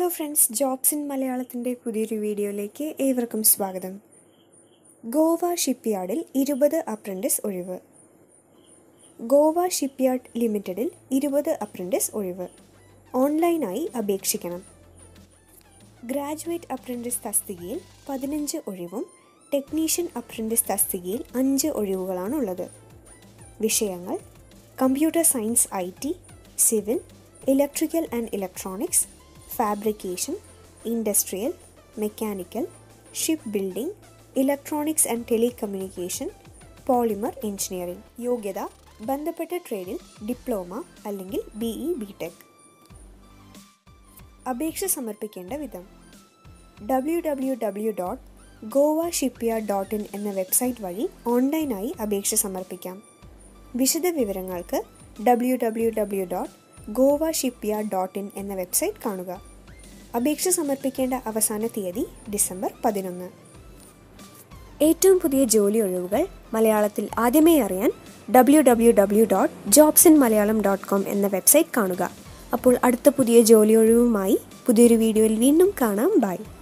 hello friends jobs in മലയാളത്തിൻ്റെ പുതിയൊരു വീഡിയോയിലേക്ക് ഏവർക്കും സ്വാഗതം ഗോവ ഷിപ്പ്യാർഡിൽ ഇരുപത് അപ്രൻറ്റിസ് ഒഴിവ് ഗോവ ഷിപ്പ്യാർഡ് ലിമിറ്റഡിൽ ഇരുപത് അപ്രൻറ്റിസ് ഒഴിവ് ഓൺലൈനായി അപേക്ഷിക്കണം ഗ്രാജുവേറ്റ് അപ്രൻറ്റിസ് തസ്തികയിൽ പതിനഞ്ച് ഒഴിവും ടെക്നീഷ്യൻ അപ്രൻറ്റിസ് തസ്തികയിൽ അഞ്ച് ഒഴിവുകളാണുള്ളത് വിഷയങ്ങൾ computer science I T civil electrical and electronics fabrication industrial mechanical ship building electronics and telecommunication polymer engineering യോഗ്യത ബന്ധപ്പെട്ട ട്രേഡിൽ ഡിപ്ലോമ അല്ലെങ്കിൽ ബി ഇ ബി ടെക് അപേക്ഷ സമർപ്പിക്കേണ്ട വിധം W W W dot Goa shipyard dot in എന്ന വെബ്സൈറ്റ് വഴി ഓൺലൈനായി അപേക്ഷ സമർപ്പിക്കാം വിശദ വിവരങ്ങൾക്ക് W W W dot Goa shipyard dot in എന്ന വെബ്സൈറ്റ് കാണുക അപേക്ഷ സമർപ്പിക്കേണ്ട അവസാന തീയതി ഡിസംബർ പതിനൊന്ന് ഏറ്റവും പുതിയ ജോലി ഒഴിവുകൾ മലയാളത്തിൽ ആദ്യമേ അറിയാൻ W W W dot jobs in Malayalam dot com എന്ന വെബ്സൈറ്റ് കാണുക അപ്പോൾ അടുത്ത പുതിയ ജോലി ഒഴിവുമായി പുതിയൊരു വീഡിയോയിൽ വീണ്ടും കാണാം ബൈ